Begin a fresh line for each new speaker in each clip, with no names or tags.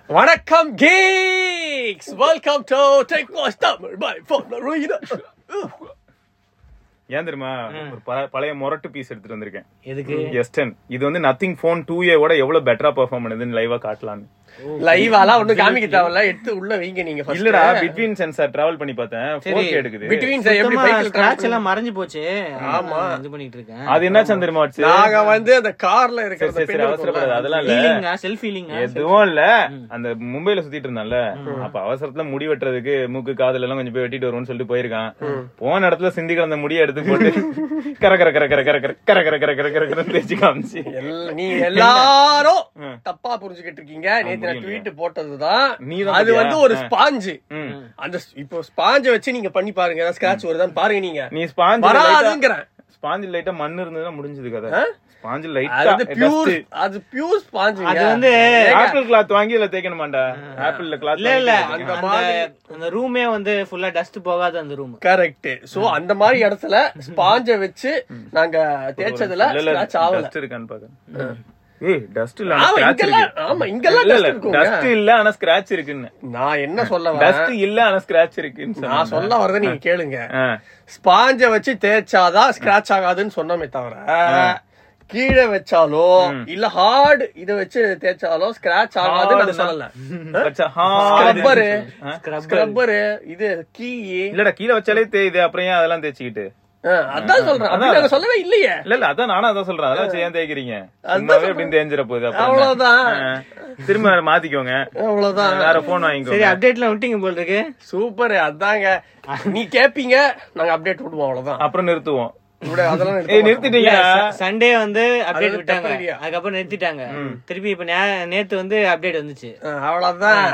வணக்கம் geeks welcome to tech வாஸ் தமிழ் பை ஃபோன்
ஏன் தெரியுமா ஒரு பழ- பழைய மொரட்டு பீஸ் எடுத்துட்டு வந்திருக்கேன்
எதுக்கு
எஸ்டன் இது வந்து நத்திங் போன் டூ ஏ ஓட எவ்வளவு பெட்டரா பெர்ஃபார்ம் பண்ணுதுன்னு லைவா காட்டலான்னு
லைவாலாம் ஒண்ணும் காமிக்க தேவையில்ல எடுத்து உள்ள வைங்க நீங்க first.
இல்லடா பிட்வீன் சென்சார் டிராவல் பண்ணி பார்த்தேன் 4K எடுக்குது
பிட்வீன் எப்படி பைக்ல
ஸ்கிராட்ச் எல்லாம் மறைஞ்சு போச்சு
ஆமா.
நான் இது பண்ணிட்டு இருக்கேன்
அது என்ன தெரியுமா ஆச்சு?
நாங்க வந்து அந்த கார்ல
சரி,
இருக்கிற
சரி, சரி, அவசரப்படாத அதெல்லாம் இல்ல
ஃபீலிங்கா செல்ஃப் ஃபீலிங்கா
எதுவும் இல்ல அந்த மும்பைல சுத்திட்டு இருந்தான்ல அப்ப அவசரத்துல முடி வெட்டுறதுக்கு மூக்கு காதுல எல்லாம் கொஞ்சம் போய் வெட்டிட்டு வருவோம்னு சொல்லிட்டு போயிருக்கான் போன இடத்துல சிந்தி கிடந்த முடியை எடுத்து போட்டு கர கர கர கர கர கர கர கர கர கர கர கர தேய்ச்சி காமிச்சு
எல்லா- நீங்க எல்லாரும் தப்பா புரிஞ்சுக்கிட்டு இருக்கீங்க நேத்து நான் ட்வீட் போட்டதுதான்
நீதான்
அது வந்து
பாத்தியா?
ஒரு ஸ்பாஞ்சு
ம்.
அந்த ஸ்- இப்போ ஸ்பாஞ்ச வச்சு நீங்க பண்ணி பாருங்க ஏதாவது ஸ்கிராட்ச் வருதான்னு பாருங்க நீங்க
நீ ஸ்பாஞ்ச்
வராதுங்கிறேன்
ஸ்பாஞ்சில் லைட்டா மண் இருந்ததுன்னா முடிஞ்சது கதை ஸ்பாஞ்சில்
அது வந்து
லைட்டா
பியூர் அது பியூர் ஸ்பாஞ்சு
அது வந்து
ஆப்பிள் கிளாத் வாங்கி இதுல தேய்க்கணுமாண்டா ஆப்பிள்ல கிளாத்
இல்ல இல்ல
அந்த
அந்த
மாதிரி-
அந்த ரூமே வந்து ஃபுல்லா டஸ்ட் போகாத அந்த ரூம்
கரெக்ட் சோ அந்த மாதிரி இடத்துல ஸ்பாஞ்ச வச்சு நாங்க தேய்ச்சதுல ஸ்கிராட்ச் ஆகல
டஸ்ட் இருக்கான்னு பாக்க ஏய் டஸ்ட் இல்ல
ஆமா
ஸ்கிராட்ச்
இங்கெல்லாம்
இருக்கு
ஆமா இங்கெல்லாம்
இல்ல
dust
இல்ல
இருக்குங்க.
டஸ்ட் இல்ல ஆனா ஸ்கிராட்ச் இருக்குன்னு
நான் என்ன சொல்ல வரேன்
டஸ்ட் இல்ல ஆனா ஸ்கிராட்ச் இருக்குன்னு
நான்
சொன்னேன்
சொல்ல வரத நீங்க கேளுங்க
ஆ.
ஸ்பாஞ்ச வச்சு தேய்ச்சாதான் ஸ்கிராட்ச் ஆகாதுன்னு சொன்னோமே தவிர கீழே வச்சாலோ இல்ல ஹார்ட் இத வச்சு தேய்ச்சாலோ ஸ்கிராட்ச் ஆகாதுன்னு நான் சொல்லல
வச்சா, hard
ஸ்க்ரப்பரு
ஆ?
ஸ்க்ரப்பரு இது கீ
இல்லடா கீழே வச்சாலே தேயுது அப்புறம் ஏன் அதெல்லாம் தேய்ச்சிக்கிட்டு
அதான் சொல்றேன் அப்படி நாங்க சொல்லவே இல்லையே
இல்ல இல்ல அதான் நானும் அதான் சொல்றேன் அதெல்லாம் வச்சு ஏன் தேய்க்கிறீங்க சும்மாவே அப்படின்னு தேஞ்சிட போகுது அப்புறம் என்ன?
அவ்வளவுதான்
ஆ. திரும்ப வேற மாத்திக்கோங்க
அவ்வளவுதான்
வேற போன்
சரி
வாங்கிக்கோங்க
அப்டேட்ல விட்டீங்க போல் இருக்கு
சூப்பர் அதாங்க நீ கேப்பீங்க நாங்க அப்டேட் விடுவோம் அவ்வளவுதான்
அப்புறம் நிறுத்துவோம்
விட அதெல்லாம் நிறுத்த
ஏய்
மாட்டோம்.
நிறுத்திட்டீங்க
சண்டே வந்து அப்டேட்
அது
விட்டாங்க
temporary-ஆ.
அதுக்கப்புறம் நிறுத்திட்டாங்க திருப்பி இப்ப நே- நேத்து வந்து அப்டேட் வந்துச்சு
ஆ, அவ்வளவுதான்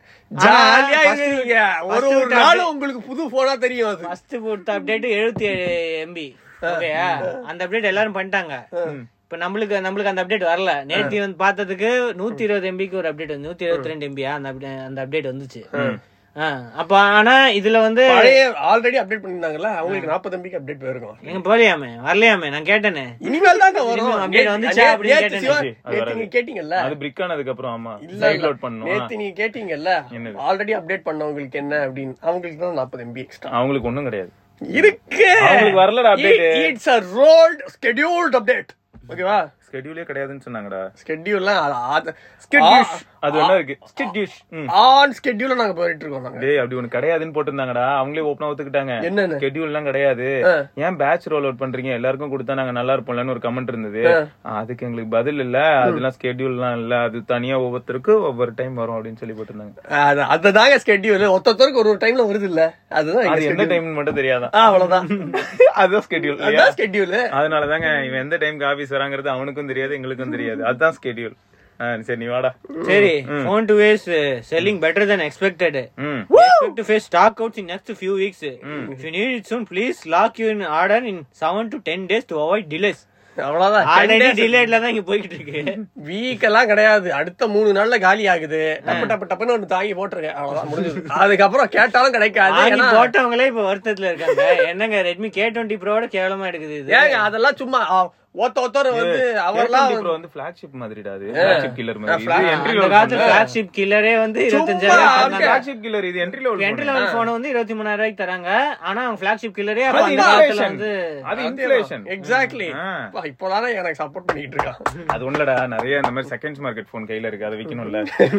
ஜாலியா
first-
இருந்தீங்க ஒரு
first
ஒரு
விட்ட
நாளும் உங்களுக்கு புது போனா தெரியும் அது
ஃபர்ஸ்ட் போட்ட அப்டேட் எழுபத்தி ஏழு எம்பி ஓகேயா அந்த அப்டேட் எல்லாரும் பண்ணிட்டாங்க இப்ப நம்மளுக்கு நம்மளுக்கு அந்த அப்டேட் வரல நேத்தி வந்து பார்த்ததுக்கு நூத்தி இருபது எம்பிக்கு ஒரு அப்டேட் வந்து நூத்தி இருபத்தி ரெண்டு எம்பியா அந்த update- அந்த அப்டேட் வந்துச்சு ஆ, அப்ப ஆனா இதுல வந்து
பழைய ஆல்ரெடி அப்டேட் பண்ணிருந்தாங்கல்ல அவங்களுக்கு நாற்பது எம்பிக்கு அப்டேட் போயிருக்கும்
எங்க போலியாமே வரலையாமே நான் கேட்டேனே
இனிமேல் தாங்க வரும்
இனிமேல் update
நேத்து-
வந்துச்சா
நேத்து
அப்படின்னு கேட்டேன்
சிவா,
அது
நேத்து
வராது.
நீங்க கேட்டீங்கல்ல
அது பிரிக் ஆனதுக்கு அப்புறம் ஆமா
இல்ல,
சைட்
இல்ல.
லோட் பண்ணணும்
நேத்து நீங்க கேட்டீங்கல்ல
என்னது?
ஆல்ரெடி அப்டேட் பண்ணவங்களுக்கு என்ன அப்படின்னு அவங்களுக்கு தான் நாற்பது எம்பி எக்ஸ்ட்ரா
அவங்களுக்கு ஒண்ணும் கிடையாது
இருக்கு
அவங்களுக்கு வரலடா update.
It's a rolled scheduled update ஓகேவா
ஸ்கெடியூலே கிடையாதுன்னு சொன்னாங்கடா
ஸ்கெடியூல்லாம்
ஸ்கெட்யூஷ் அது என்ன இருக்கு ஸ்கெட்யூஷ்
ஆன் ஸ்கெடியூல நாங்க போயிட்டு இருக்கோம் நாங்க
டேய் அப்படி ஒண்ணு கிடையாதுன்னு போட்டிருந்தாங்கடா அவங்களே ஓப்பனா ஒத்துக்கிட்டாங்க
என்னன்னு
ஸ்கெட்யூல் எல்லாம் கிடையாது ஏன் பேட்ச் ரோல் அவுட் பண்றீங்க எல்லாருக்கும் கொடுத்தா நாங்க நல்லா இருப்போம்லன்னு ஒரு கமெண்ட் இருந்தது அதுக்கு எங்களுக்கு பதில் இல்ல அதெல்லாம் ஸ்கெட்யூல் எல்லாம் இல்ல அது தனியா ஒவ்வொருத்தருக்கும் ஒவ்வொரு டைம் வரும் அப்படின்னு சொல்லி போட்டிருந்தாங்க
அது- அதுதாங்க ஸ்கெடியூல் ஒருத்தருக்கு ஒரு ஒரு டைம்ல வருது இல்ல அதுதான் எங்க
அது எந்த
schedule.
டைம் மட்டும் தெரியாதான்
ஆ, அவ்வளவுதான்
அதுதான் ஸ்கெட்யூல்
அதுதான் ஸ்கெடியூல்
அதனாலதாங்க இவன் எந்த டைம்க்கு ஆபீஸ் வராங்கிறது அவனுக்கும் தெரியாது எங்களுக்கும் தெரியாது அதுதான் ஸ்கெட்யூல் சரி நீ வாடா
சரி phone to is uh, selling better than expected
ம்
expect to face stock outs in next few weeks if you need it soon please lock you in order in 7 to 10 days to avoid delays
அவ்வளவுதான்
already டிலேட்ல தான் இங்க போய்கிட்டு இருக்கு
week எல்லாம் கிடையாது அடுத்த மூணு நாள்ல காலி ஆகுது டப்பு டப்பு டப்புன்னு ஒண்ணு தாங்கி போட்டுருக்கேன் அவ்வளவுதான் முடிஞ்சது அதுக்கப்புறம் கேட்டாலும் கிடைக்காது
வாங்கி
ஏன்னா
போட்டவங்களே இப்ப வருத்தத்துல இருக்காங்க என்னங்க ரெட்மி கே டுவெண்ட்டி ப்ரோட கேவலமா எடுக்குது இது
ஏங்க அதெல்லாம் சும்மா ஆ, ஒத்த ஒத்தர் வந்து அவர்லாம்
ப்ரோ வந்து ஃபிளாக்ஷிப் மாதிரிடா அது ஃபிளாக்ஷிப் கில்லர் மாதிரி இது என்ட்ரி
அந்த காலத்துல பிளாக்ஷிப் கில்லரே வந்து இருபத்தஞ்சாயிரம் தந்தாங்க
ஃபிளாக்ஷிப் கில்லர் இது entry level
entry level phone வந்து இருபத்தி மூணாயிரம் ரூபாய்க்கு தராங்க ஆனா அவங்க பிளாக்ஷிப் கில்லரே
அது
அந்த காலத்துல
inflation.
வந்து
அது இன்ஃப்ளேஷன்
எக்ஸாக்ட்லி
ஆ.
இப்போதானே எனக்கு சப்போர்ட் பண்ணிட்டு இருக்கான்
அது ஒண்ணுலடா நிறைய இந்த மாதிரி செகண்ட்ஸ் மார்க்கெட் போன் கையில இருக்கு அதை விக்கணும்ல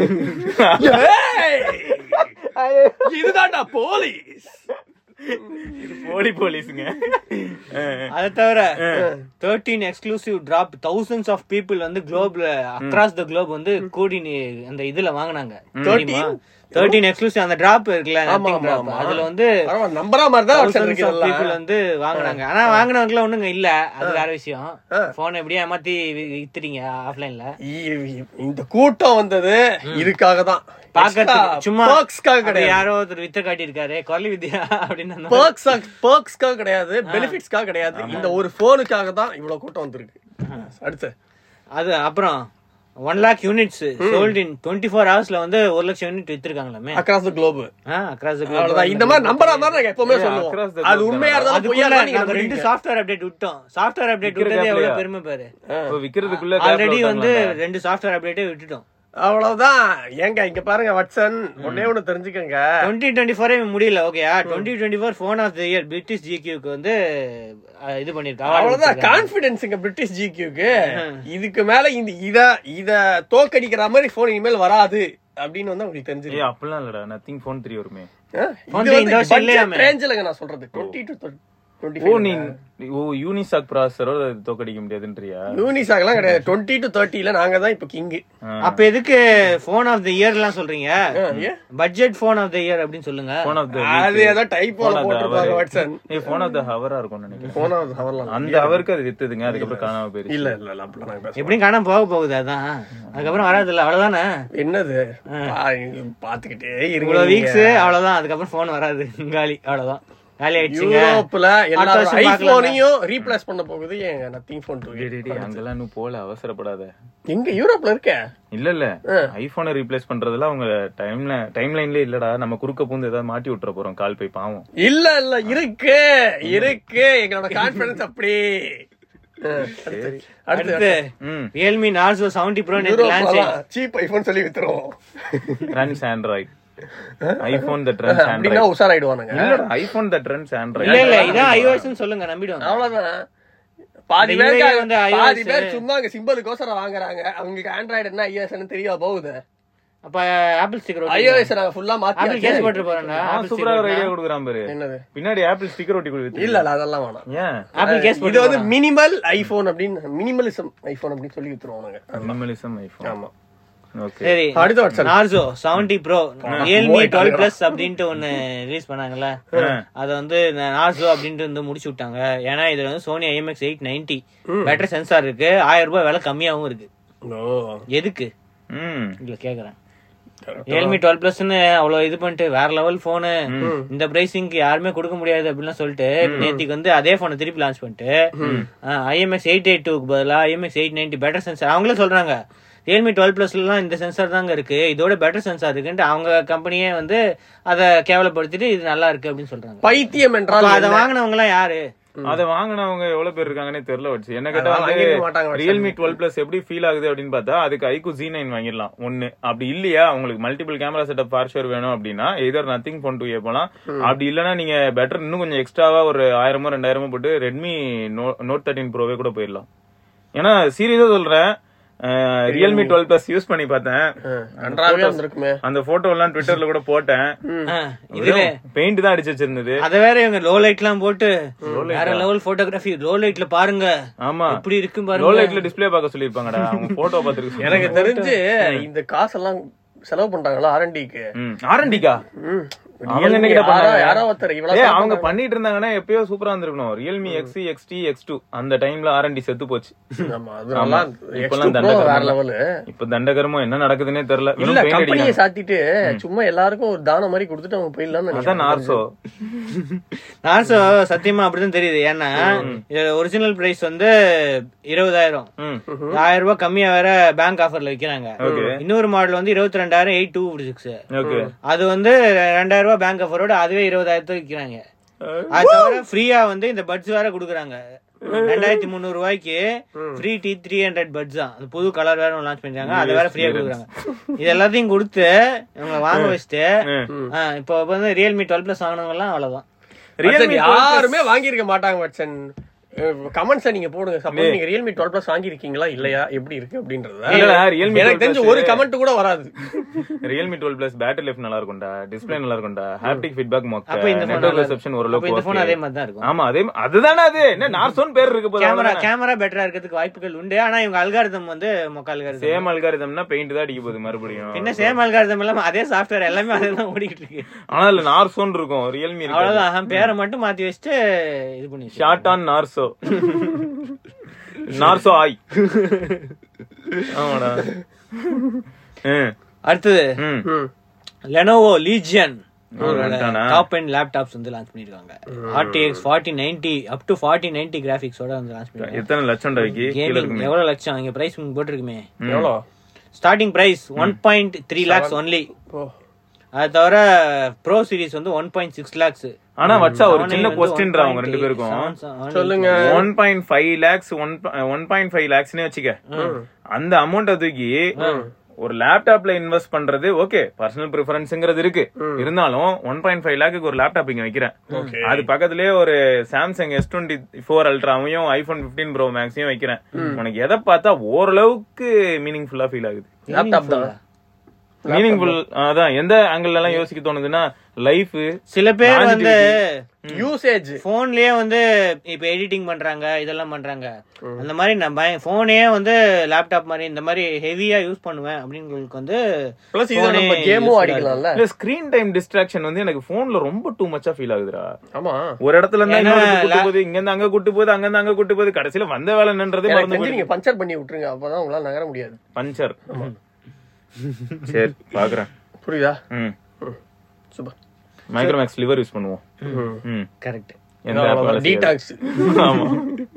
ஏய்! இதுதான்டா போலீஸ்
போலி போலீஸுங்க
அதை தவிர thirteen exclusive drop thousands of people வந்து குளோப்ல அக்ராஸ் த குளோப் வந்து கூடி நி- அந்த இதுல வாங்குனாங்க தேர்ட்டீன் எக்ஸ்க்ளூசிவ் அந்த டிராப் இருக்குல்ல
ஆமா,
nothing
ஆமா,
drop.
ஆமா.
அதுல வந்து
பரவாயில்ல, நம்புற மாதிரி தான் ஆப்ஷன்
thousands of
இருக்கு
people வந்து வாங்குனாங்க ஆனா வாங்குனவங்க ஒண்ணுங்க இல்ல அது வேற விஷயம்
ஆ.
போன் எப்படியும் ஏமாத்தி வி- வித்துறீங்க ஆஃப்லைன்ல
இந்த கூட்டம் வந்தது இதுக்காக தான்
பாக்கிறதுக்கு சும்மா
பர்க்ஸ்க்காக
அது
கிடையாது
யாரோ ஒருத்தர் வித்த காட்டியிருக்காரு கொல்லி வித்யா அப்படின்னு அந்த
பர்க்ஸ் பர்க்ஸ்க்காக கிடையாது பெனிஃபிட்ஸ்க்காக கிடையாது இந்த ஒரு போனுக்காக தான் இவ்வளவு கூட்டம் வந்திருக்கு அடுத்து
அது அப்புறம் one lakh units sold in twenty four ஹவர்ஸ்ல வந்து ஒரு லட்சம் யூனிட் வித்திருக்காங்களாமே
அக்ராஸ் த குளோப்
அக்ராஸ்
அவ்வளவுதான் இந்த மாதிரி நம்புற மாதிரி நாங்க எப்பவுமே
across
சொல்லுவோம்
the
அது
globe
உண்மையா
தானா?
இருந்தாலும் பொய்யா
அதுக்குள்ள
இருந்தாலும் நீங்க
நாங்க ரெண்டு
நம்புறீங்க.
சாஃப்ட்வேர் அப்டேட் விட்டோம் சாஃப்ட்வேர் அப்டேட்
விக்கிற
விட்டதே
gapலயா?
எவ்வளவு பெருமை பாரு
இப்போ விக்கிறதுக்குள்ள
ஆல்ரெடி வந்து ரெண்டு சாஃப்ட்வேர் அப்டேட்டே விட்டுட்டோம்
அவ்வளவுதான் ஏங்க இங்க பாருங்க வட்சன் ஒன்னே ஒண்ணு தெரிஞ்சுக்கங்க
டுவெண்ட்டி டுவெண்ட்டி ஃபோரே முடியல ஓகேயா twenty twenty four phone of the year British ஜிக்யூக்கு வந்து அஹ், இது பண்ணிருக்காங்க
அவ்வளவுதான் கான்பிடன்ஸுங்க பிரிட்டிஷ் ஜிக்யூக்கு இதுக்கு மேல இந்த இத இத தோக்கடிக்கிற மாதிரி போன் இனிமேல் வராது அப்படின்னு வந்து உங்களுக்கு தெரிஞ்சிருக்கு
ஏய் அப்படிலாம் இல்லடா நத்திங் ஃபோன் த்ரீ வருமே
Phone three இந்த வருஷம் இல்லையாமே.
ரேஞ்சிலங்க நான் சொல்றது டுவெண்ட்டி டு
ஓ நீ ஓ யூனிசாக் ப்ராசஸரோட தோக்கடிக்க முடியாதுன்றியா
யூனிசாக்லாம் கிடையாது டுவெண்ட்டி டு தேர்ட்டில நாங்க தான் இப்ப கிங்
அப்ப எதுக்கு ஃபோன் ஆஃப் த இயர் எல்லாம் சொல்றீங்க budget phone of the year அப்படின்னு சொல்லுங்க
ஃபோன் ஆஃப் த
அது ஏதோ டைப்போல போட்டுருப்பாங்க வாட்சன்
ஏய் ஃபோன் ஆஃப் த ஹவரா இருக்கும்னு நினைக்கிறேன்
போன ஹவர்லாம்
அந்த அவருக்கு அது வித்துதுங்க அதுக்கப்புறம் காணாம போயிருச்சு
இல்ல இல்ல இல்ல அப்படிலாம் நாங்க பேச
எப்படியும் காணாம போக போகுது அதான் அதுக்கப்புறம் வராது இல்ல அவ்வளவுதானே
என்னது பா- பாத்துக்கிட்டே இருங்க
இவ்வளவு
நீங்க.
வீக்ஸ் அவ்வளவுதான் அதுக்கப்புறம் ஃபோன் வராது காலி அவ்வளவுதான் காலி ஆயிடுச்சுங்க
யூரோப்ல எல்லாரும்
வருஷம் பார்க்கலாங்க.
ஐபோனையும் ரீப்ளேஸ் பண்ண போகுது ஏங்க நத்திங் போன் டூ
டேய், டேய், டேய், அங்கெல்லாம் இன்னும் போல அவசரப்படாத
எங்க யூரோப்ல இருக்க
இல்ல இல்ல ஐபோனை ரீப்ளேஸ் பண்றதுல அவங்க டைம்ல டைம் லைன்ல இல்லடா நம்ம குறுக்க பூந்து ஏதாவது மாட்டி விட்டுற போறோம் கால் போய் பாவம்
இல்ல இல்ல இருக்கு இருக்கு எங்களோட கான்பிடன்ஸ் அப்படி அஹ், அடுத்து
அடுத்து
அடுத்து
ம்
ரியல்மி நார்சோ செவன்டி ப்ரோ நேற்று லான்ச்
சீப் ஐபோன் சொல்லி வித்துருவோம்
runs Android iPhone that runs
அப்படின்னா
ஆண்ட்ராய்ட்
உஷாராயிடுவானுங்க
இல்லடா ஐபோன் தட் ரன்ஸ்
இல்ல
ஆண்ட்ராய்ட்
இல்ல இதான் iOS சொல்லுங்க நம்பிடுவாங்க
அவ்வளவுதான் பாதி
இந்த
பேர்
UAE வந்து
பாதி
iOS
பேர் சும்மா அங்க சிம்பிளுக்கோசரம் வாங்குறாங்க அவங்களுக்கு ஆண்ட்ராய்டு என்ன ஐஓஎஸ் தெரியா போகுது
அப்ப ஆப்பிள் ஸ்டிக்கர்
ஐஓஎஸ் நாங்க ஃபுல்லா
ஆப்பிள்
மாத்தி
கேஸ் போட்டு போறேன்டா ஆப்பிள்
சூப்பரா ஒரு ஐடியா கொடுக்குறான் பாரு
என்னது
பின்னாடி ஆப்பிள் ஸ்டிக்கர் ஒட்டி கொடுத்து
இல்ல இல்ல அதெல்லாம் வேணாம்
ஏன்
ஆப்பிள் கேஸ்
இது
போட்டு
வந்து மினிமல் ஐபோன் அப்படின்னு மினிமலிசம் ஐபோன் அப்படின்னு சொல்லி வித்துருவானுங்க
மினிமலிசம் ஐபோன்
ஆமா
ஓகே
சரி
அடுத்த what's up
Narzo seventy pro Realme twelve plus அப்படின்ட்டு ஒன்னு ரிலீஸ் பண்ணாங்கல்ல அத வந்து நார்சோ அப்படின்ட்டு வந்து முடிச்சு விட்டாங்க ஏன்னா இதுல வந்து Sony IMX eight ninety battery sensor இருக்கு ஆயிரம் ரூபாய் விலை கம்மியாவும் இருக்கு எதுக்கு
ம்
இல்ல கேக்குறேன் ரியல்மி டுவெல் பிளஸ்னு அவ்வளவு இது பண்ணிட்டு வேற லெவல் போனு இந்த பிரைசிங்க்கு யாருமே கொடுக்க முடியாது அப்படிலாம் சொல்லிட்டு நேத்திக்கு வந்து அதே போனை திருப்பி லான்ச் பண்ணிட்டு ஐஎம்எக்ஸ் எயிட் எயிட் டூக்கு பதிலா IMX eight ninety better sensor அவங்களே சொல்றாங்க ரியல்மி டுவெல் பிளஸ்லாம் இந்த சென்சார் தாங்க இருக்கு இதோட பெட்டர் சென்சார் இருக்குன்ட்டு அவங்க கம்பெனியே வந்து அதை கேவலப்படுத்திட்டு இது நல்லா இருக்கு அப்படின்னு சொல்றாங்க
பைத்தியம் என்றால்
அப்ப அதை வாங்கினவங்க எல்லாம் யாரு
அத வாங்கினவங்க எவ்வளவு பேர் இருக்காங்கன்னே தெரியல வச்சு என்ன கேட்டா
அதெல்லாம்
வந்து
வாங்கிருக்க மாட்டாங்க வச்சு.
ரியல்மி டுவெல் பிளஸ் எப்படி ஃபீல் ஆகுது அப்படின்னு பார்த்தா அதுக்கு ஐக்கு ஜி நைன் வாங்கிடலாம் ஒண்ணு அப்படி இல்லையா உங்களுக்கு மல்டிபிள் கேமரா செட்டப் பார்ஷர் வேணும் அப்படின்னா எதர் நத்திங் ஃபோன் டூ போலாம் அப்படி இல்லைன்னா நீங்க பெட்டர் இன்னும் கொஞ்சம் எக்ஸ்ட்ராவா ஒரு ஆயிரமோ ரெண்டாயிரமோ போட்டு ரெட்மி நோட் தேர்ட்டின் ப்ரோவே கூட போயிடலாம் ஏன்னா சீரியஸா சொல்றேன் ரியல்மி டுவெல் பிளஸ் யூஸ் பண்ணி பார்த்தேன்
நன்றாவே வந்திருக்குமே
அந்த போட்டோ எல்லாம் ட்விட்டர்ல கூட போட்டேன்
ஆ, இதுல
பெயிண்ட் தான் அடிச்சு வச்சிருந்தது
அத வேற இவங்க லோ லைட் எல்லாம் போட்டு வேற லெவல் போட்டோகிராஃபி லோ லைட்ல பாருங்க
ஆமா
இப்படி இருக்கும்
லோ
பாருங்க
லைட்ல டிஸ்ப்ளே பார்க்க சொல்லிருப்பாங்கடா அவங்க போட்டோ பாத்துருக்கு
எனக்கு தெரிஞ்சு இந்த காசெல்லாம் செலவு பண்றாங்களா ஆர்என்டிக்கு
ஆரண்டிக்கா அவங்க என்ன கிட்ட
யாரோ
பண்ணாங்க?
யாரோ ஒருத்தர்
ஏய்,
இவ்வளவு
அவங்க பண்ணிட்டு இருந்தாங்கன்னா எப்பயோ சூப்பரா இருந்திருக்கணும் Realme X XT X two அந்த டைம்ல ஆர்என்டி செத்து போச்சு
ஆமா அது நல்லா
இப்பெல்லாம்
X2 Pro வேற
தண்டகரமா
லெவலு
இப்ப தண்டகரமோ என்ன நடக்குதுன்னே தெரியல
இல்ல
வெறும் paint
கம்பெனியை
அடிக்கிறாங்க.
சாத்திட்டு சும்மா எல்லாருக்கும் ஒரு தானம் மாதிரி கொடுத்துட்டு அவங்க போயிடலாம்னு
அதான்
நினைக்கிறேன்
நார்சோ
நார்சோ சத்தியமா அப்படிதான் தெரியுது ஏன்னா இதோட ஒரிஜினல் பிரைஸ் வந்து இருபதாயிரம்
ம்
ஆயிரம் ரூபாய் கம்மியா வேற பேங்க் ஆஃபர்ல விக்கிறாங்க இன்னொரு மாடல் வந்து இருபத்தி ரெண்டாயிரம் எயிட் டூ சிக்ஸ்
ஓகே
அது வந்து ரெண்டாயிரம் ரூபாய் பேங்க் ஆஃபரோட அதுவே இருபதாயிரத்துக்கு விக்கிறாங்க அது தவிர ஃப்ரீயா வந்து இந்த பட்ஸ் வேற குடுக்குறாங்க ரெண்டாயிரத்தி முந்நூறு ரூபாய்க்கு free T three hundred buds தான் அந்த புது கலர் வேற லான்ச் பண்ணிருக்காங்க அதை வேற ஃப்ரீயா கொடுக்குறாங்க இது எல்லாத்தையும் கொடுத்து இவங்க வாங்க வச்சுட்டு ஆ, இப்போ வந்து ரியல்மி டுவெல் பிளஸ் வாங்கினவங்க எல்லாம் அவ்வளவுதான்
ரியல்மி யாருமே வாங்கியிருக்க மாட்டாங்க வச்சன் கமெண்ட்ஸை நீங்க போடுங்க சப்போஸ் நீங்க ரியல்மி டுவெல் பிளஸ் வாங்கியிருக்கீங்களா இல்லையா எப்படி இருக்கு அப்படின்றத
இல்லடா, Realme
எனக்கு
12
தெரிஞ்சு
Plus
ஒரு கமெண்ட் கூட வராது
Realme twelve plus battery life நல்லா இருக்கும்டா டிஸ்பிளே நல்லா இருக்கும்டா ஹாப்டிக் ஃபீட்பேக் மொக்க
அப்ப இந்த phone
நெட்வொர்க்
நல்லா-
ரிசெப்ஷன்
அப்ப
ஓரளவுக்கு
இந்த போன்
okay.
அதே மாதிரி தான் இருக்கும்
ஆமா அதே மா- அதுதானே அது என்ன நார்சோன் பேர் இருக்கு போது
கேமரா கேமரா பெட்டரா இருக்கிறதுக்கு வாய்ப்புகள் உண்டு ஆனா இவங்க அல்காரிதம் வந்து மொக்க அல்காரிதம்
சேம் அல்காரிதம்னா பெயிண்ட் தான் அடிக்க போகுது மறுபடியும்
என்ன சேம் அல்காரிதம் எல்லாம் அதே சாஃப்ட்வேர் எல்லாமே அதுதான் ஓடிக்கிட்டு இருக்கு
ஆனா அதுல நார்சோன் இருக்கும் ரியல்மி இருக்கு
அவ்வளவுதான் பேரை மட்டும் மாத்தி வச்சுட்டு இது பண்ணி
ஷார்ட் ஆன் நார்சோ நார்சோ ஆய் ஆமாடா ம்,
அடுத்தது
ம்.
ம்.
லெனோவோ லீஜியன்
வந்துட்டானா?
டாப் அண்ட் லேப்டாப்ஸ் வந்து லான்ச் பண்ணிருக்காங்க RTX forty ninety up to forty ninety கிராபிக்ஸோட வந்து லான்ச் பண்ணிருக்காங்க
எத்தனை லட்சம் டாய்க்கு கீழ
கேமிங்
இருக்குமே
எவ்வளவு லட்சம் இங்க பிரைஸ் போட்டிருக்குமே
எவ்வளோ
starting price one point three lakhs only
ஓ
அது தவிர ப்ரோ சீரிஸ் வந்து ஒன் பாயிண்ட் சிக்ஸ் லேக்ஸ்
ஆனா வச்சா ஒரு சின்ன கொஸ்டின்ரா அவங்க ரெண்டு பேருக்கும்
சொல்லுங்க
one point five lakhs one one point five லேக்ஸ்னே வச்சுக்க அந்த அமௌண்ட்டை தூக்கி ஒரு லேப்டாப்ல இன்வெஸ்ட் பண்றது ஓகே பர்சனல் ப்ரிஃபரன்ஸ்ங்கிறது இருக்கு இருந்தாலும் ஒன் பாயிண்ட் ஃபைவ் லேக்கு ஒரு லேப்டாப் இங்க வைக்கிறேன்
Okay.
அது பக்கத்துலயே ஒரு சாம்சங் எஸ் டுவெண்ட்டி ஃபோர் அல்ட்ராவையும் ஐபோன் பிப்டீன் ப்ரோ மேக்ஸையும் வைக்கிறேன் உனக்கு எதை பார்த்தா ஓரளவுக்கு மீனிங்ஃபுல்லா ஃபீல் ஆகுது
லேப்டாப் தான்
மீனிங்ஃபுல் அதான் எந்த ஆங்கிள் எல்லாம் யோசிக்க தோணுதுன்னா லைஃப்
சில பேர் வந்து
யூசேஜ்
போன்லயே வந்து இப்ப எடிட்டிங் பண்றாங்க இதெல்லாம் பண்றாங்க அந்த மாதிரி நம்ம போனே வந்து லேப்டாப் மாதிரி இந்த மாதிரி ஹெவியா யூஸ் பண்ணுவேன் அப்படிங்களுக்கு வந்து
பிளஸ் இது
phone
நம்ம
ஏ
கேமும்
useful ஆ
ஆடிக்கலாம்ல
இல்ல ஸ்கிரீன் டைம் டிஸ்ட்ராக்ஷன் வந்து எனக்கு போன்ல ரொம்ப டூ மச்சா ஃபீல் ஆகுதுடா
ஆமா
ஒரு இடத்துல இருந்தா
ஏன்னா,
இன்னொரு இடத்துக்கு கூட்டு போகுது இங்க இருந்து அங்க கூட்டு போகுது அங்க இருந்து அங்க கூட்டு போகுது கடைசியில வந்த வேலை என்னன்றதே
எனக்கு
மறந்து
தெரிஞ்சு
போயிடுது
நீங்க பஞ்சர் பண்ணி விட்டுருங்க அப்பதான் உங்களால நகர முடியாது
பஞ்சர் சரி பாக்குறேன்
புரியுதா
ம்
சூப்பர்
மைக்ரோமேக்ஸ் லிவர் யூஸ் பண்ணுவோம் ம்
கரெக்ட்
எந்த app வேலை செய்யாது.
டீடாக்ஸ்
ஆமா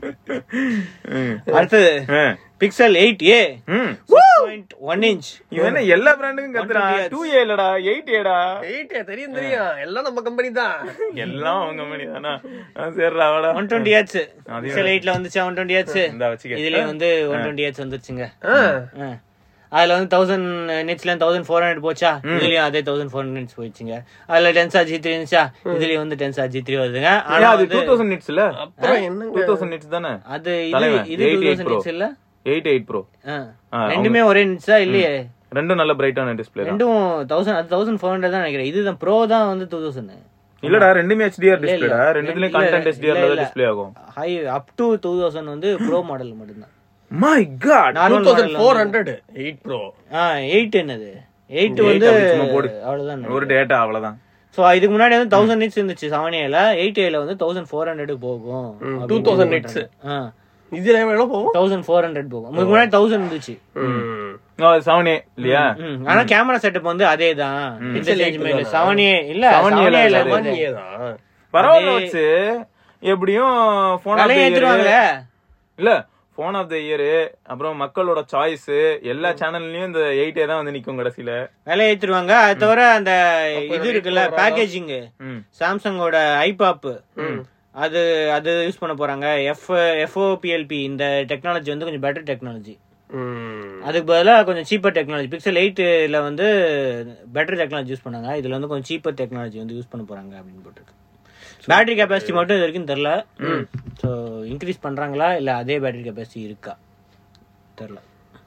ம்.
அடுத்தது
ஆ.
பிக்சல் எயிட் ஏ
ம்.
பாயிண்ட் ஒன் இன்ச்
இவன் என்ன எல்லா பிராண்டுக்கும் கத்துறான்
120
டூ ஏ இல்லடா எயிட் ஏடா
எயிட் தெரியும் தெரியும் எல்லாம் நம்ம கம்பெனி தான்
எல்லாம் அவங்க கம்பெனி தானா ஆ, சரிடா வாடா
ஒன் டுவெண்ட்டி ஹெச்
அதையும்
பிக்சல் எயிட்ல வந்துச்சு ஒன் டுவெண்ட்டி ஹெச்
இந்தா வச்சுக்க
இதுலயே வந்து ஒன் டுவெண்ட்டி ஹெச் வந்துருச்சுங்க
ஆ.
ஆ. அதுல வந்து தௌசண்ட் நெட்ஸ்ல தௌசண்ட் ஃபோர் ஹண்ட்ரட் போச்சா இதுலயும் அதே தௌசண்ட் ஃபோர் ஹண்ட்ரட் போயிடுச்சுங்க அதுல டென்சா ஜி த்ரீ இருந்துச்சா இதுலயும் வந்து டென்சா ஜி த்ரீ வருதுங்க ஆனா
ஏன் அது
வந்து
டூ தௌசண்ட் நிட்ஸ் இல்ல
அப்புறம் என்னங்க
டூ தௌசண்ட் நிட்ஸ் தானே
அது இது
தலைவன்,
இது டூ
88
தௌசண்ட்
Pro.
நெட்ஸ் இல்ல
எயிட் எயிட் ப்ரோ
ஆ.
ஆ,
ரெண்டுமே ஒரே நிட்ஸா இல்லையே
ரெண்டும் நல்ல பிரைட்டான டிஸ்பிளே தான்
ரெண்டும் தௌசண்ட் அது தௌசண்ட் ஃபோர் ஹண்ட்ரட் தான் நினைக்கிறேன் இதுதான் ப்ரோ தான் வந்து டூ தௌசண்ட்
இல்லடா ரெண்டுமே ஹெச்டிஆர் டிஸ்பிளேடா
இல்ல.
ரெண்டுலயும்
இல்ல,
கண்டென்ட்
இல்ல,
ஹெச்டிஆர்ல
இல்ல.
தான் டிஸ்ப்ளே ஆகும்
high up to two thousand வந்து ப்ரோ மாடல் மட்டும்தான்
my god
two
normal
thousand four hundred eight pro
ஆ எயிட் என்னது எயிட்
Eight
வந்து
அப்படி சும்மா போடு.
அவ்வளவுதான்
ஒரு டேட்டா அவ்வளவுதான்
சோ இதுக்கு முன்னாடி வந்து தௌசண்ட் நிட்ஸ் இருந்துச்சு செவன் ஏல எயிட் ஏல வந்து தௌசண்ட் ஃபோர் ஹண்ட்ரட் போகும்
டூ தௌசண்ட் நெட்ஸ் இதுல எவ்வளவு போகும்
தௌசண்ட் ஃபோர் ஹண்ட்ரட் போகும் இதுக்கு முன்னாடி தௌசண்ட் இருந்துச்சு
செவன் ஏ இல்லையா
ம். ஆனா கேமரா செட்டப் வந்து அதே தான் செவன் ஏ இல்ல
7A
செவன்
ல
ஏல
அது.
One year தான்
பரவாயில்ல வச்சு எப்படியும் போன் ஆஃப்
விலையை ஏத்துருவாங்களே
இல்ல போன் ஆஃப் த இயர் அப்புறம் மக்களோட சாய்ஸ் எல்லா சேனல்லயும் இந்த எயிட்டே தான் வந்து நிக்கும் கடைசியில
விலை ஏத்துருவாங்க அது தவிர அந்த இது இருக்குல்ல பேக்கேஜிங்
ம்.
சாம்சங்கோட ஐபாப் அது அது யூஸ் பண்ண போறாங்க எஃப் எஃப்ஓபிஎல்பி இந்த டெக்னாலஜி வந்து கொஞ்சம் பெட்டர் டெக்னாலஜி
ம்.
அதுக்கு பதிலாக கொஞ்சம் சீப்பர் டெக்னாலஜி பிக்சல் எயிட்ல வந்து பெட்டர் டெக்னாலஜி யூஸ் பண்ணாங்க இதுல வந்து கொஞ்சம் சீப்பர் டெக்னாலஜி வந்து யூஸ் பண்ண போறாங்க அப்படின்னு போட்டுருக்கு பேட்டரி கெப்பாசிட்டி மட்டும் இது வரைக்கும் தெரில ஸோ இன்க்ரீஸ் பண்றாங்களா இல்ல அதே பேட்டரி கெப்பாசிட்டி இருக்கா தெரில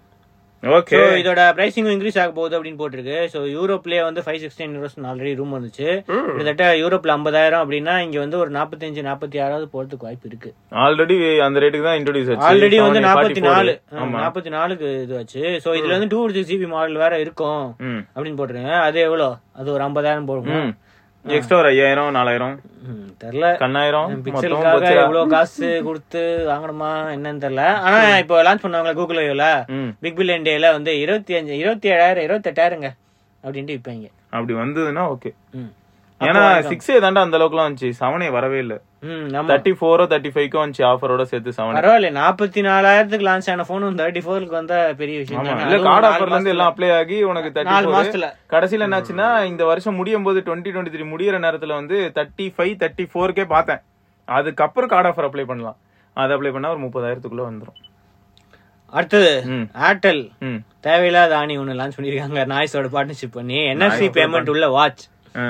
ஓகே
ஸோ இதோட பிரைசிங்கும் இன்க்ரீஸ் ஆக போகுது அப்படின்னு போட்டிருக்கு ஸோ யூரோப்லயே வந்து five sixteen euros already room வந்துச்சு கிட்டத்தட்ட யூரோப்ல ஐம்பதாயிரம் அப்படின்னா இங்க வந்து ஒரு நாற்பத்தஞ்சு நாற்பத்தி ஆறாவது போறதுக்கு வாய்ப்பு இருக்கு
ஆல்ரெடி அந்த ரேட்டுக்கு தான் இன்ட்ரோடியூஸ் ஆச்சு
ஆல்ரெடி வந்து
7A,
நாற்பத்தி
44.
நாலு
ஆமா
நாற்பத்தி நாலுக்கு இதுவாச்சு ஸோ இதுல வந்து டூ சிக்ஸ் ஜிபி மாடல் வேற இருக்கும்
ம்
அப்படின்னு போட்டுருங்க அது எவ்வளோ அது ஒரு ஐம்பதாயிரம் போடுமா
ம் எக்ஸ்ட்ரா ஒரு ஐயாயிரம் நாலாயிரம்
ம், தெரியல
கண்ணாயிரம் மொத்தம்
பிக்சலுக்காக
போச்சுடா.
எவ்வளவு காசு கொடுத்து வாங்கணுமா என்னன்னு தெரியல ஆனா இப்போ லான்ச் பண்ணாங்களா கூகுள் ஐயோல
ம்
பிக் பில்லியன் டேல வந்து இருபத்தி அஞ்சு இருபத்தி ஏழாயிரம் இருபத்தெட்டாயிரங்க அப்படின்ட்டு விற்பாங்க
அப்படி வந்ததுன்னா ஓகே
ம்
ஏன்னா சிக்ஸ் தாண்டா அந்த அளவுக்குலாம் வந்துச்சு செவனே வரவே இல்ல
ம் ஆமா
தேர்ட்டி ஃபோரோ தேர்ட்டி ஃபைவ்க்கோ வந்துச்சு ஆஃபரோட சேர்த்து செவன்
பரவாயில்ல நாற்பத்தி நாலாயிரத்துக்கு லான்ச் ஆன போன் தேர்ட்டி ஃபோருக்கு வந்தா பெரிய விஷயம்
ஆமா
தானே.
இல்ல
அதுவும்
கார்டு
நாலு
ஆஃபர்ல இருந்து
மாசத்துல-
எல்லாம் அப்ளை ஆகி உனக்கு
நாலு
தேர்ட்டி
மாசத்துல
கடைசியில என்னாச்சுன்னா இந்த வருஷம் முடியும் போது டுவெண்ட்டி டுவெண்ட்டி த்ரீ முடியிற நேரத்துல வந்து தேர்ட்டி ஃபைவ் தேர்ட்டி ஃபோர்க்கே பார்த்தேன் அதுக்கப்புறம் கார்டு ஆஃபர் அப்ளை பண்ணலாம் அது அப்ளை பண்ணா ஒரு முப்பதாயிரத்துக்குள்ள வந்துரும்
அடுத்தது
ம்.
ஏர்டெல்
ம்
தேவையில்லாத ஆணி ஒண்ணு லான்ச் பண்ணிருக்காங்க நாய்ஸோட பார்ட்னர்ஷிப் பண்ணி என்எஃப்சி பேமெண்ட் உள்ள வாட்ச்
ஆ.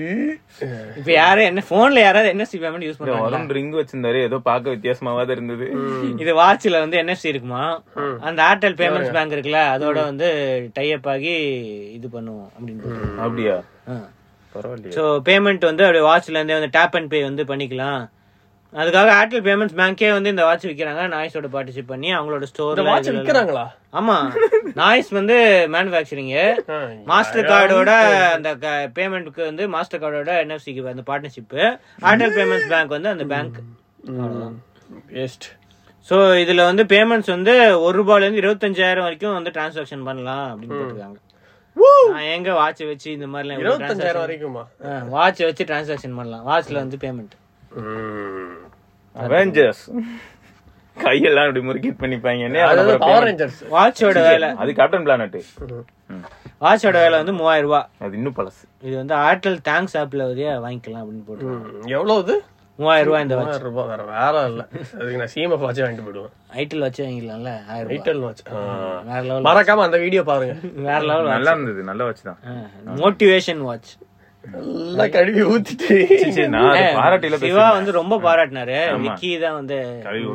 இப்ப யாரு என்ன போன்ல யாராவது என்எஃப்சி பேமெண்ட் யூஸ்
இந்த
பண்ணுவாங்க
வருண் ரிங் வச்சிருந்தாரு ஏதோ பார்க்க வித்தியாசமாவாத இருந்தது
இது வாட்ச்ல வந்து என்எஃப்சி இருக்குமா அந்த ஏர்டெல் பேமெண்ட்ஸ் பேங்க் இருக்குல்ல அதோட வந்து டைப் ஆகி இது பண்ணுவோம் அப்படின்னு போட்டிருக்கு.
அப்படியா
ஆ.
பரவாயில்லையே
ஸோ பேமெண்ட் வந்து அப்படியே வாட்ச்ல இருந்தே வந்து டேப் அண்ட் பே வந்து பண்ணிக்கலாம் அதுக்காக ஏர்டெல் பேமெண்ட்ஸ் பேங்கே வந்து இந்த வாட்ச் விக்கிறாங்க நாய்ஸோட பார்ட்டிசிப் பண்ணி அவங்களோட
இந்த
ஸ்டோர்ல
வாட்ச் விக்கிறாங்களா
ஆமா நாய்ஸ் வந்து மேனுஃபேக்சரிங்
ஆ,
மாஸ்டர் கார்டோட அந்த பேமெண்ட்க்கு வந்து மாஸ்டர் கார்டோட என்எஃப்சிக்கு அந்த பார்ட்னர்ஷிப் ஏர்டெல் பேமெண்ட்ஸ் பேங்க் வந்து அந்த பேங்க்
வேஸ்ட்
ஸோ இதுல வந்து பேமெண்ட்ஸ் வந்து ஒரு ரூபாயில இருந்து இருபத்தஞ்சாயிரம் வரைக்கும் வந்து டிரான்சாக்ஷன் பண்ணலாம் அப்படின்னு போட்டிருக்காங்க நான் எங்க வாட்ச் வச்சு இந்த மாதிரிலாம்
இருபத்தஞ்சாயிரம் வரைக்குமா
வாட்ச் வச்சு டிரான்சாக்ஷன் பண்ணலாம் வாட்ச்ல வந்து பேமெண்ட்
அவெஞ்சர்ஸ் கையெல்லாம் இப்படி முறுக்கிட் பண்ணிப்பாங்க
அதாவது பவர் ரேஞ்சர்ஸ்
வாட்சோட வேலை
அது கேப்டன் பிளானட்
வாட்சோட வேலை வந்து மூவாயிரம் ரூபாய்
அது இன்னும் பழசு
இது வந்து ஏர்டெல் தேங்க்ஸ் ஆப்ல வந்து வாங்கிக்கலாம் அப்படின்னு போட்டு
எவ்வளவு இது
மூவாயிரம் ரூபாய் இந்த வாட்ச்
மூவாயிரம் ரூபாய் வேற வேலை இல்ல அதுக்கு நான் சீமை வாட்சே வாங்கிட்டு போயிடுவேன்
ஐட்டில் வச்சு வாங்கிக்கலாம்ல ஆயிரம் ரூபாய்
ரீட்டைல் வாட்ச்
வேற லெவல்
மறக்காம அந்த வீடியோ பாருங்க
வேற லெவல்
நல்லா இருந்தது நல்ல வச்சு தான்
மோட்டிவேஷன் வாட்ச்
நல்லா கழுவி ஊத்திட்டு
சரி, சரி, நான் அது பாராட்டில
சிவா வந்து ரொம்ப பாராட்டினாரு விக்கி தான் வந்து
கழுவி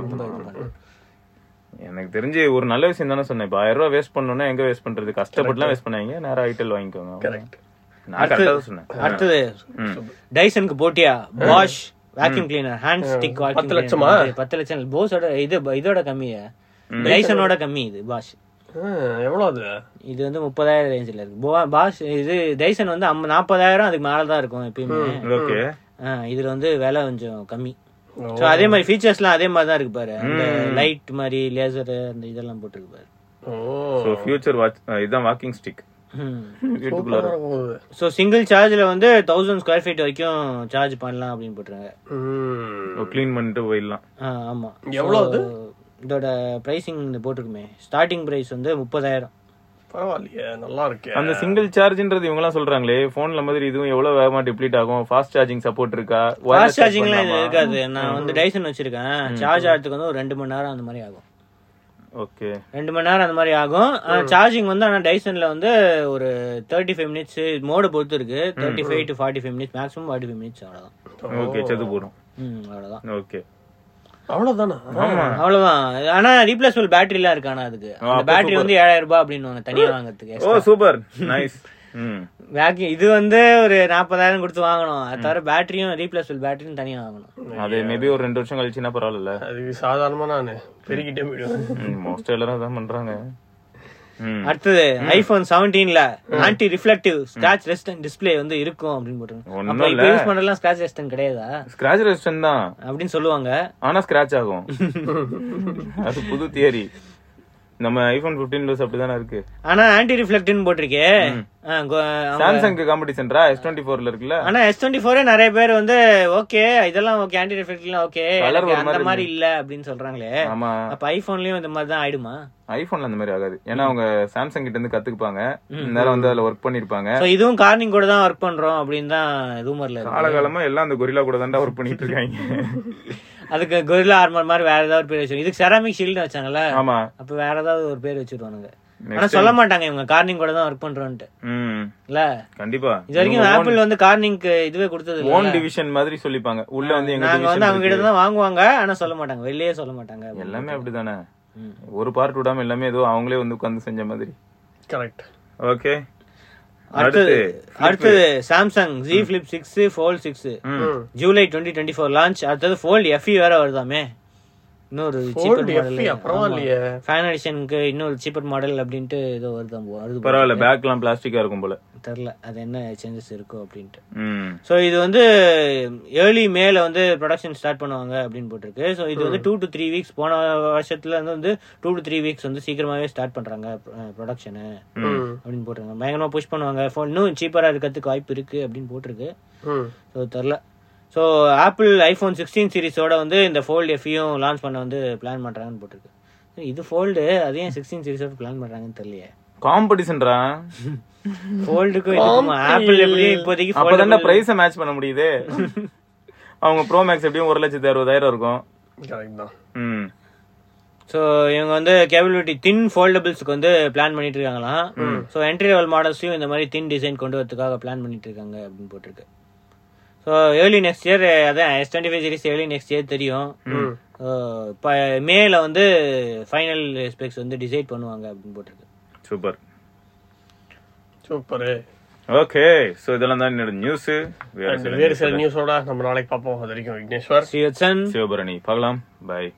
எனக்கு தெரிஞ்சு ஒரு நல்ல விஷயம் தானே சொன்னேன் இப்ப ஆயிரம் ரூபாய் வேஸ்ட் பண்ணணும்னா எங்க வேஸ்ட் பண்றது கஷ்டப்பட்டுலாம் வேஸ்ட் பண்ணாங்க நேரா ஐட்டல் வாங்கிக்கோங்க
கரெக்ட்
நான் கரெக்டா தான் சொன்னேன்
அடுத்தது டைசனுக்கு போட்டியா wash vacuum cleaner hand stick
பத்து லட்சமா?
பத்து லட்சம் போஸோட இது இதோட கம்மி டைசனோட கம்மி இது பாஷ்
எவ்வளவு அது
இது வந்து முப்பதாயிரம் ரேஞ்சில் இருக்கு போ- பாஷ் இது டைசன் வந்து அம்ப- நாற்பதாயிரம் அதுக்கு மேல தான் இருக்கும் எப்பயுமே
ஓகே
ஆ, இதுல வந்து விலை கொஞ்சம் கம்மி சோ அதே மாதிரி ஃபீச்சர்ஸ்லாம் அதே மாதிரி தான் இருக்கு பாரு அந்த லைட் மாதிரி லேசர் அந்த இதெல்லாம் போட்டுருக்கு பாரு
ஓ
சோ ஃபியூச்சர் வாட்ச் இதுதான் வாக்கிங் ஸ்டிக் வீட்டுக்குள்ள
சூப்பரா போகுது.
ஸோ சிங்கிள் சார்ஜ்ல வந்து தௌசண்ட் ஸ்கொயர் ஃபீட் வரைக்கும் சார்ஜ் பண்ணலாம் அப்படின்னு போட்டுருங்க
ம்.
க்ளீன் பண்ணிட்டு போயிடலாம்
ஆ, ஆமா
எவ்வளவு அது?
So, இதோட பிரைசிங் போட்டிருக்குமே ஸ்டார்டிங் பிரைஸ் வந்து முப்பதாயிரம்
பரவாயில்லையே நல்லா இருக்கே
அந்த சிங்கிள் சார்ஜ்ன்றது இவங்க எல்லாம் சொல்றாங்களே போன்ல மாதிரி இதுவும் எவ்வளவு வேகமா டிப்ளீட் ஆகும் ஃபாஸ்ட் சார்ஜிங் சப்போர்ட் இருக்கா
ஃபாஸ்ட் சார்ஜிங்லாம் இது இருக்காது நான் வந்து டைசன் வச்சிருக்கேன் சார்ஜ் ஆகிறதுக்கு வந்து ஒரு ரெண்டு மணி நேரம் அந்த மாதிரி ஆகும்
ஓகே
ரெண்டு மணி நேரம் அந்த மாதிரி ஆகும் சார்ஜிங் வந்து ஆனால் டைசன்ல வந்து ஒரு தேர்ட்டி ஃபைவ் மினிட்ஸ் மோடு பொறுத்து இருக்கு thirty five to forty five minutes maximum forty five minutes அவ்வளோதான்
ஓகே செது போடும்
ம் அவ்வளோதான்
ஓகே
அவ்வளவுதானா
அவ்வளவுதான் ஆனா ரீப்ளேசபிள் பேட்டரிலாம் இருக்கு ஆனா அதுக்கு அந்த பேட்டரி வந்து ஏழாயிரம் ரூபாய் அப்படின்னு தனியா வாங்குறதுக்கு
ஓ சூப்பர் நைஸ் ம்
வேக்யூம் இது வந்து ஒரு நாற்பதாயிரம் கொடுத்து வாங்கணும் அது தவிர பேட்டரியும் ரீப்ளேசபிள் பேட்டரியும் தனியா வாங்கணும்
அது மேபி ஒரு ரெண்டு வருஷம் கழிச்சுன்னா பரவாயில்ல
அதுக்கு சாதாரணமா நானு பெருகிட்டே போயிடுவேன்
மோஸ்ட் எல்லாரும் அதான் பண்றாங்க ம்
அடுத்தது ஐபோன் செவன்டீன்ல anti reflective scratch resistant display வந்து இருக்கும் அப்படின்னு போட்டுருங்க
ஒண்ணும்
அப்ப இப்ப யூஸ் பண்ணலாம் ஸ்கிராச் ரெசிஸ்டன்ட் கிடையாதா
ஸ்கிராச் ரெசிஸ்டன் தான்
அப்படின்னு சொல்லுவாங்க
ஆனா ஸ்கிராச் ஆகும் அது புது தியரி நம்ம ஐபோன் 15 ப்ளஸ் அப்படிதானே இருக்கு
ஆனா ஆன்டி ரிஃப்ளெக்டிவ்னு போட்டிருக்கே ஆ, கோ- அவங்க-
சாம்சங் காம்படிஷன்ரா எஸ் டுவெண்ட்டி ஃபோர்ல இருக்குல்ல
ஆனா எஸ் டுவெண்ட்டி ஃபோரே நிறைய பேர் வந்து ஓகே இதெல்லாம் ஓகே ஆன்டி ரிஃப்ளெக்டிவ்லாம் ஓகே
Colour ஒரு
அந்த
மாதிரி
மாதிரி இல்ல அப்படின்னு சொல்றாங்களே
ஆமா
அப்ப ஐபோன்லயும் இந்த மாதிரி தான் ஆயிடுமா
ஐபோன்ல அந்த மாதிரி ஆகாது ஏன்னா அவங்க சாம்சங் கிட்ட இருந்து கத்துக்குப்பாங்க நேரம் வந்து அதுல ஒர்க் பண்ணிருப்பாங்க
சோ இதுவும் கார்னிங் கூட தான் ஒர்க் பண்றோம் அப்படின்னு தான் ரூமர்ல இருக்கு
காலகாலமா எல்லாம் அந்த கொரில்லா கூட தான்டா ஒர்க் பண்ணிட்டு இருக்காங்க
அதுக்கு கொரில்லா ஆர்மர் மாதிரி வேற ஏதாவது ஒரு பேர் வச்சிருக்கோம் இதுக்கு செராமிக் ஷீல்டு வச்சாங்கல்ல
ஆமா
அப்ப வேற ஏதாவது ஒரு பேர் வச்சிருவானுங்க ஆனா சொல்ல மாட்டாங்க இவங்க கார்னிங் கூட தான் ஒர்க் பண்றோம்ட்டு
ம்
இல்ல
கண்டிப்பா
இது வரைக்கும் ஆப்பிள் வந்து கார்னிங்க்கு இதுவே கொடுத்தது இல்ல.
ஓன் டிவிஷன் மாதிரி சொல்லிப்பாங்க உள்ள வந்து எங்க
நாங்க வந்து
division
அவங்க கிட்ட
இருக்கு.
தான் வாங்குவாங்க ஆனா சொல்ல மாட்டாங்க வெளியே சொல்ல மாட்டாங்க
எல்லாமே அப்படிதானே
ம்.
ஒரு பார்ட் விடாம எல்லாமே ஏதோ அவங்களே வந்து உட்கார்ந்து செஞ்ச மாதிரி
கரெக்ட்
ஓகே
அடுத்தது
அடுத்து
அடுத்தது Samsung Z flip six fold six
ம்.
July twenty twenty four launch அடுத்தது ஃபோல்ட் எஃப்இ வேற வருதாமே இன்னொரு சீப்பர்
FE -ஆ? பரவாயில்லையே.
மாடல் ஃபேன் எடிஷனுக்கு இன்னொரு சீப்பர் மாடல் அப்படின்ட்டு ஏதோ வருதான் போ- வருது போல.
பரவாயில்ல பேக்லாம் பிளாஸ்டிக்கா இருக்கும் போல
தெரியல அது என்ன சேஞ்சஸ் இருக்கோ அப்படின்ட்டு
ம்
ஸோ இது வந்து ஏர்லி மேல வந்து ப்ரொடக்ஷன் ஸ்டார்ட் பண்ணுவாங்க அப்படின்னு போட்டிருக்கு ஸோ இது வந்து டூ டு த்ரீ வீக்ஸ் போன வருஷத்துல இருந்து வந்து டூ டு த்ரீ வீக்ஸ் வந்து சீக்கிரமாவே ஸ்டார்ட் பண்றாங்க ப்ரொடக்ஷனு அப்படின்னு போட்டிருக்காங்க பயங்கரமா புஷ் பண்ணுவாங்க phone இன்னும் சீப்பரா இருக்கிறதுக்கு வாய்ப்பு இருக்கு அப்படின்னு போட்டிருக்கு
ம்
ஸோ தெரில ஸோ ஆப்பிள் ஐஃபோன் சிக்ஸ்டீன் சீரிஸோட வந்து இந்த ஃபோல்டு எஃப்ஐயும் லான்ச் பண்ண வந்து பிளான் பண்றாங்கன்னு போட்டிருக்கு இது ஃபோல்டு அதையும் சிக்ஸ்டீன் சீரிஸோட பிளான் பண்றாங்கன்னு தெரியலையே
காம்படிஷன்ரா
ஃபோல்டுக்கும் இதுக்கும் ஆப்பிள் எப்படியும் இப்போதைக்கு
அப்பதான்டா
foldable-
பிரைஸ மேட்ச் பண்ண முடியுது அவங்க ப்ரோ மேக்ஸ் எப்படியும் ஒரு லட்சத்தி அறுபதாயிரம் இருக்கும்
கரெக்ட் தான்
ம்
ஸோ இவங்க வந்து கேபிலிட்டி தின் ஃபோல்டபிள்ஸ்க்கு வந்து பிளான் பண்ணிட்டு இருக்காங்களாம் ஸோ என்ட்ரி லெவல் மாடல்ஸையும் இந்த மாதிரி தின் டிசைன் கொண்டு வரதுக்காக பிளான் பண்ணிட்டு இருக்காங்க அப்படின்னு போட்டிருக்கு ஸோ ஏர்லி நெக்ஸ்ட் இயர் அதான் S twenty five series early next year தெரியும் இப்போ மேல வந்து ஃபைனல் ஸ்பெக்ஸ் வந்து டிசைட் பண்ணுவாங்க அப்படின்னு போட்டிருக்கு
சூப்பர்
சூப்பரு
ஓகே சோ இதெல்லாம் தான் என்னோட நியூஸ்
வேறு சில நியூஸோட நம்ம நாளைக்கு பார்ப்போம் அது வரைக்கும் விக்னேஸ்வர்
ஸ்ரீவத்சன்
சிவபரணி பார்க்கலாம் பை